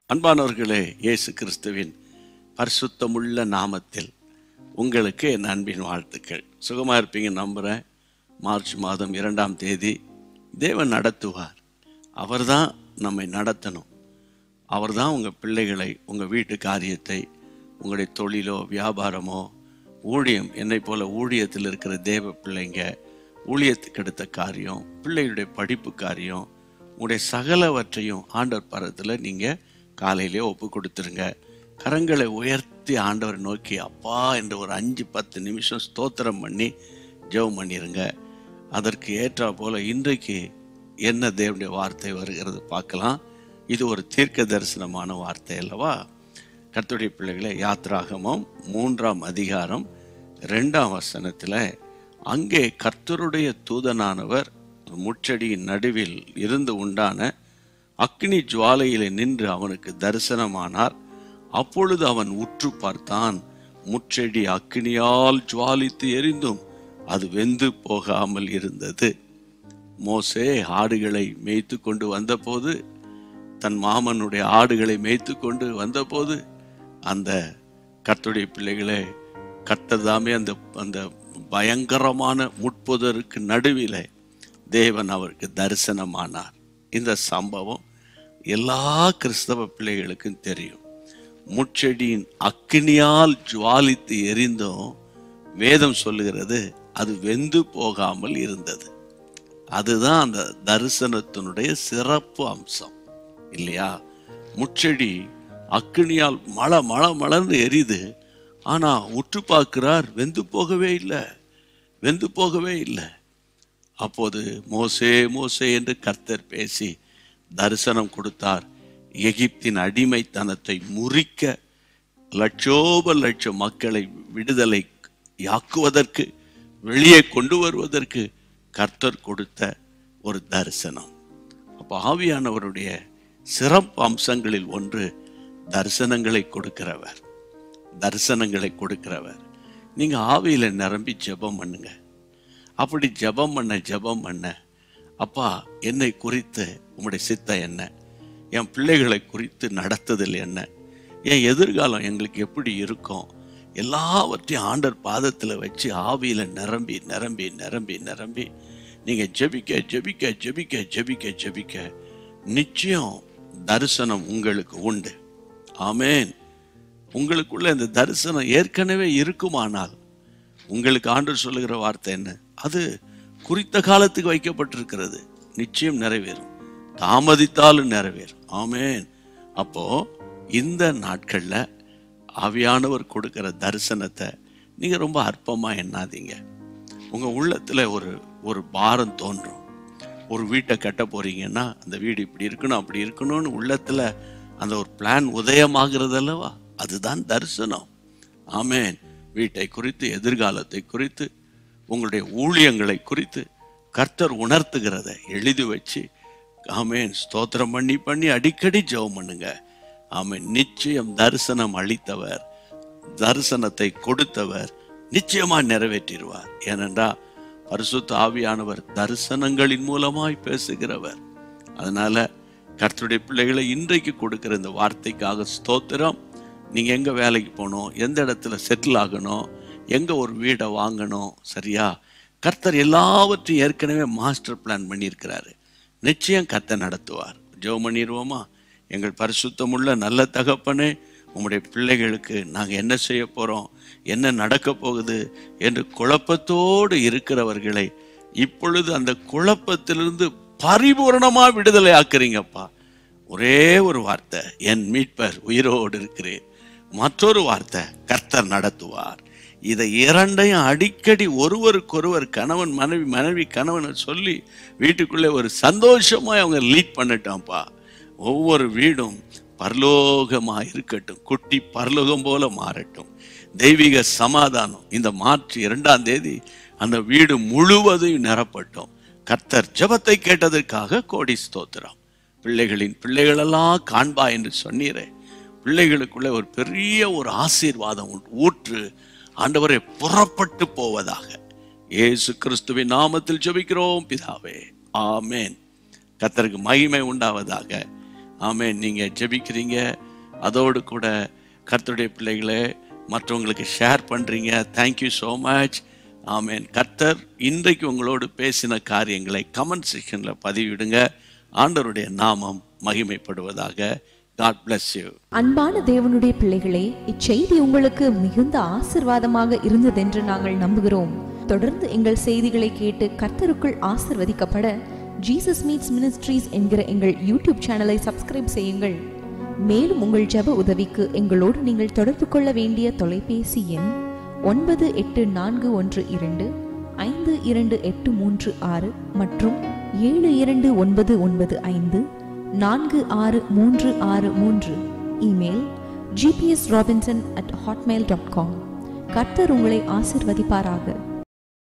அன்பானவர்களே இயேசு கிறிஸ்துவின் பரிசுத்தமுள்ள நாமத்தில் உங்களுக்கு என் அன்பின் வாழ்த்துக்கள் சுகமா இருப்பீங்க நம்புறேன் மார்ச் மாதம் இரண்டாம் தேதி தேவன் நடத்துவார் அவர்தான் நம்மை நடத்தணும் அவர்தான் உங்கள் பிள்ளைகளை உங்கள் வீட்டு காரியத்தை உங்களுடைய தொழிலோ வியாபாரமோ ஊழியம் என்னை போல ஊழியத்தில் இருக்கிற தேவ பிள்ளைங்க ஊழியத்துக்கு எடுத்த காரியம் பிள்ளைகளுடைய படிப்பு காரியம் உங்களுடைய சகலவற்றையும் ஆண்டவர் பரத்தில் நீங்கள் காலையிலே ஒப்பு கொடுத்துருங்க கரங்களை உயர்த்தி ஆண்டவரை நோக்கி அப்பா என்று ஒரு அஞ்சு பத்து நிமிஷம் ஸ்தோத்திரம் பண்ணி ஜெபம் பண்ணிருங்க அதற்கு ஏற்றா போல இன்றைக்கு என்ன தேவனுடைய வார்த்தை வருகிறது பார்க்கலாம் இது ஒரு தீர்க்க தரிசனமான வார்த்தை அல்லவா கர்த்தருடைய பிள்ளைகளை யாத்ராகமம் மூன்றாம் அதிகாரம் ரெண்டாம் வசனத்தில் அங்கே கர்த்தருடைய தூதனானவர் முச்செடியின் நடுவில் இருந்து உண்டான அக்னி ஜுவாலையிலே நின்று அவனுக்கு தரிசனமானார் அப்பொழுது அவன் உற்று பார்த்தான் முச்செடி அக்னியால் ஜுவாலித்து எரிந்தும் அது வெந்து போகாமல் இருந்தது மோசே ஆடுகளை மேய்த்து கொண்டு வந்தபோது தன் மாமனுடைய ஆடுகளை மேய்த்து கொண்டு வந்தபோது அந்த கர்த்தருடைய பிள்ளைகளே கர்த்தர் தாமே அந்த அந்த பயங்கரமான முட்புதருக்கு நடுவிலே தேவன் அவருக்கு தரிசனமானார் இந்த சம்பவம் எல்லா கிறிஸ்தவ பிள்ளைகளுக்கும் தெரியும் முட்செடியின் அக்கினியால் ஜுவாலித்து எரிந்தும் வேதம் சொல்லுகிறது அது வெந்து போகாமல் இருந்தது அதுதான் அந்த தரிசனத்தினுடைய சிறப்பு அம்சம் இல்லையா முச்செடி அக்கினியால் மழை மழை மலர்ந்து எரியுது ஆனா உற்று பார்க்கிறார் வெந்து போகவே இல்லை வெந்து போகவே இல்லை அப்போது மோசே மோசே என்று கர்த்தர் பேசி தரிசனம் கொடுத்தார் எகிப்தின் அடிமைத்தனத்தை முறிக்க லட்சோப லட்சம் மக்களை விடுதலை யாக்குவதற்கு வெளியே கொண்டு வருவதற்கு கர்த்தர் கொடுத்த ஒரு தரிசனம் அப்போ ஆவியானவருடைய சிறப்பு அம்சங்களில் ஒன்று தரிசனங்களை கொடுக்கிறவர் தரிசனங்களை கொடுக்கிறவர் நீங்க ஆவியில நிரம்பி ஜெபம் பண்ணுங்க அப்படி ஜெபம் பண்ண ஜெபம் பண்ண அப்பா என்னை குறித்து உம்முடைய சித்தம் என்ன என் பிள்ளைகளை குறித்து நடத்துதல் என்ன என் எதிர்காலம் எங்களுக்கு எப்படி இருக்கும் எல்லாவற்றையும் ஆண்டர் பாதத்தில் வச்சு ஆவியில நிரம்பி நிரம்பி நிரம்பி நிரம்பி நீங்க ஜெபிக்க ஜெபிக்க ஜெபிக்க ஜெபிக்க ஜெபிக்க நிச்சயம் தரிசனம் உங்களுக்கு உண்டு ஆமேன் உங்களுக்குள்ள இந்த தரிசனம் ஏற்கனவே இருக்குமானால் உங்களுக்கு ஆண்டர் சொல்லுகிற வார்த்தை என்ன அது குறித்த காலத்துக்கு வைக்கப்பட்டிருக்கிறது நிச்சயம் நிறைவேறும் தாமதித்தாலும் நிறைவேறும் ஆமேன் அப்போ இந்த நாட்கள்ல ஆவியானவர் கொடுக்கிற தரிசனத்தை நீங்க ரொம்ப அற்பமா எண்ணாதீங்க உங்க உள்ளத்துல ஒரு ஒரு பாரம் தோன்றும் ஒரு வீட்டை கட்ட போறீங்கன்னா அந்த வீடு இப்படி இருக்கணும் அப்படி இருக்கணும்னு உள்ளத்துல அந்த ஒரு பிளான் உதயமாகிறது அல்லவா அதுதான் தரிசனம் ஆமேன் வீட்டை குறித்து எதிர்காலத்தை குறித்து உங்களுடைய ஊழியங்களை குறித்து கர்த்தர் உணர்த்துகிறத எழுதி வச்சு ஆமேன் ஸ்தோத்திரம் பண்ணி பண்ணி அடிக்கடி ஜெபம் பண்ணுங்க ஆமேன் நிச்சயம் தரிசனம் அளித்தவர் தரிசனத்தை கொடுத்தவர் நிச்சயமா நிறைவேற்றிடுவார் ஏனென்றா பரிசுத்த ஆவியானவர் தரிசனங்களின் மூலமாய் பேசுகிறவர் அதனால கர்த்தருடைய பிள்ளைகளை இன்றைக்கு கொடுக்கிற இந்த வார்த்தைக்காக ஸ்தோத்திரம் நீங்க எங்க வேலைக்கு போகணும் எந்த இடத்துல செட்டில் ஆகணும் எங்க ஒரு வீடை வாங்கணும் சரியா கர்த்தர் எல்லாவற்றையும் ஏற்கனவே மாஸ்டர் பிளான் பண்ணியிருக்கிறாரு நிச்சயம் கர்த்தர் நடத்துவார் ஜோ பண்ணிடுவோமா எங்கள் பரிசுத்தமுள்ள நல்ல தகப்பனே உம்முடைய பிள்ளைகளுக்கு நாங்கள் என்ன செய்ய போகிறோம் என்ன நடக்க போகுது என்று குழப்பத்தோடு இருக்கிறவர்களை இப்பொழுது அந்த குழப்பத்திலிருந்து பரிபூரணமாக விடுதலை ஆக்குறீங்கப்பா ஒரே ஒரு வார்த்தை என் மீட்பர் உயிரோடு இருக்கிறேன் மற்றொரு வார்த்தை கர்த்தர் நடத்துவார் இதை இரண்டையும் அடிக்கடி ஒருவருக்கொருவர் கணவன் மனைவி மனைவி கணவனை சொல்லி வீட்டுக்குள்ளே ஒரு சந்தோஷமாய் அவங்க லீட் பண்ணட்டாம்ப்பா ஒவ்வொரு வீடும் பரலோகமாக இருக்கட்டும் குட்டி பரலோகம் போல மாறட்டும் தெய்வீக சமாதானம் இந்த மார்ச் இரண்டாம் தேதி அந்த வீடு முழுவதையும் நிரப்பட்டோம் கர்த்தர் ஜெபத்தை கேட்டதற்காக கோடி ஸ்தோத்திரம் பிள்ளைகளின் பிள்ளைகளெல்லாம் காண்பா என்று சொன்னீரே பிள்ளைகளுக்குள்ள ஒரு பெரிய ஒரு ஆசீர்வாதம் உண்டு. ஊற்று ஆண்டவரை புறப்பட்டு போவதாக இயேசு கிறிஸ்துவின் நாமத்தில் ஜெபிக்கிறோம் பிதாவே ஆமேன் கர்த்தருக்கு மகிமை உண்டாவதாக ஆமென் நீங்கள் ஜெபிக்கிறீங்க அதோடு கூட கர்த்தருடைய பிள்ளைகளை மற்றவங்களுக்கு ஷேர் பண்ணுறீங்க தேங்க்யூ ஸோ மச் ஆமென் கர்த்தர் இன்றைக்கு உங்களோடு பேசின காரியங்களை கமெண்ட் செக்ஷனில் பதிவிடுங்க ஆண்டவருடைய நாமம் மகிமைப்படுவதாக காட் bless யூ அன்பான தேவனுடைய பிள்ளைகளே இச்செய்தி உங்களுக்கு மிகுந்த ஆசிர்வாதமாக இருந்ததென்று நாங்கள் நம்புகிறோம் தொடர்ந்து எங்கள் செய்திகளை கேட்டு கர்த்தருக்குள் ஆசிர்வதிக்கப்பட ஜீசஸ் மீட்ஸ் மினிஸ்ட்ரீஸ் என்கிற எங்கள் யூடியூப் சேனலை சப்ஸ்கிரைப் செய்யுங்கள் மேலும் உங்கள் ஜெப உதவிக்கு எங்களோடு நீங்கள் தொடர்பு கொள்ள வேண்டிய தொலைபேசி எண் ஒன்பது எட்டு நான்கு ஒன்று இரண்டு ஐந்து இரண்டு எட்டு மூன்று ஆறு மற்றும் ஏழு இரண்டு ஒன்பது ஒன்பது ஐந்து நான்கு ஆறு மூன்று ஆறு மூன்று email GPS Robinson at Hotmail dot com கர்த்தர் உங்களை ஆசிர்வதிப்பாராக